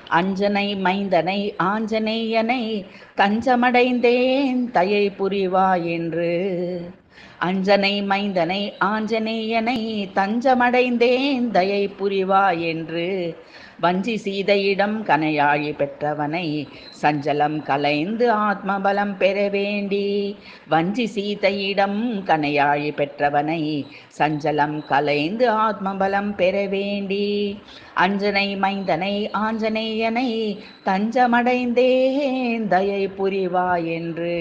அஞ்சனை மைந்தனை ஆஞ்சநேயனை தஞ்சமடைந்தேன் தயை புரிவா என்று அஞ்சனை மைந்தனை ஆஞ்சநேயனை தஞ்சமடைந்தேன் தயை புரிவா என்று வஞ்சி சீதையிடம் கனையாழி பெற்றவனை சஞ்சலம் கலைந்து ஆத்மபலம் பெற வேண்டி வஞ்சி சீதையிடம் கனையாழி பெற்றவனை சஞ்சலம் கலைந்து ஆத்மபலம் பெற வேண்டி அஞ்சனை மைந்தனை ஆஞ்சநேயனை தஞ்சமடைந்தேன் தயை புரிவா என்று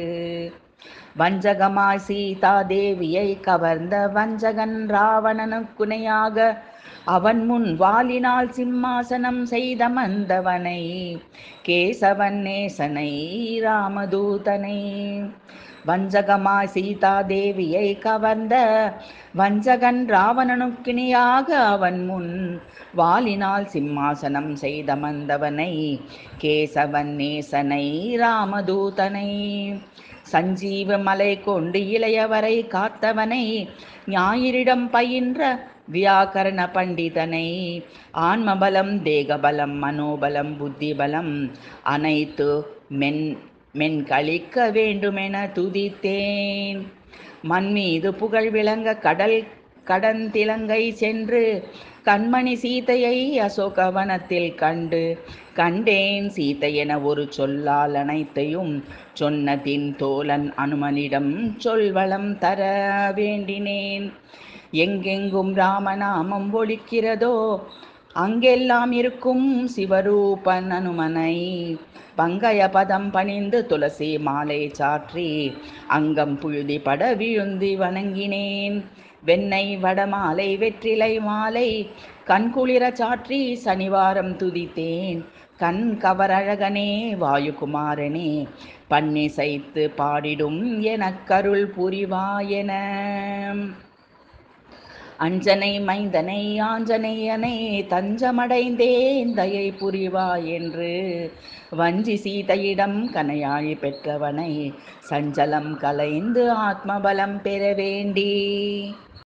வஞ்சகமாய் சீதா தேவியை கவர்ந்த வஞ்சகன் ராவணனுக்குணையாக அவன் முன் வாலினால் சிம்மாசனம் செய்த மந்தவனை கேசவன் நேசனை ராமதூதனை வஞ்சகமாய் சீதா தேவியை கவர்ந்த வஞ்சகன் ராவணனுக்கிணியாக அவன் முன் வாலினால் சிம்மாசனம் செய்த மந்தவனை கேசவன் நேசனை ராமதூதனை சஞ்சீவ மலை கொண்டு இளையவரை காத்தவனை ஞாயிறிடம் பயின்ற வியாக்கரண பண்டிதனை ஆன்மபலம் தேகபலம் மனோபலம் புத்திபலம் அனைத்து மென் மென் கழிக்க வேண்டுமென துதித்தேன் மண் மீது புகழ் விளங்க கடல் கடந்திலங்கை சென்று கண்மணி சீதையை அசோகவனத்தில் கண்டு கண்டேன் சீதை என ஒரு சொல்லால் அனைத்தையும் சொன்னதின் தோழன் அனுமனிடம் சொல்வளம் தர வேண்டினேன் எங்கெங்கும் ராமநாமம் ஒழிக்கிறதோ அங்கெல்லாம் இருக்கும் சிவரூபன் அனுமனை பங்கய பதம் பணிந்து துளசி மாலை சாற்றி அங்கம் புழுதி பட விழுந்தி வணங்கினேன் வெண்ணெய் வடமாலை வெற்றிலை மாலை கண்குளிர சாற்றி சனிவாரம் துதித்தேன் கண் கவரழகனே வாயுகுமாரனே பன்னிசைத்து பாடிடும் எனக்கருள் புரிவாயென அஞ்சனை மைந்தனை ஆஞ்சநேயனை தஞ்சமடைந்தேன் தயை புரிவா என்று வஞ்சி சீதையிடம் கனையாழி பெற்றவனை சஞ்சலம் கலைந்து ஆத்மபலம் பெற வேண்டி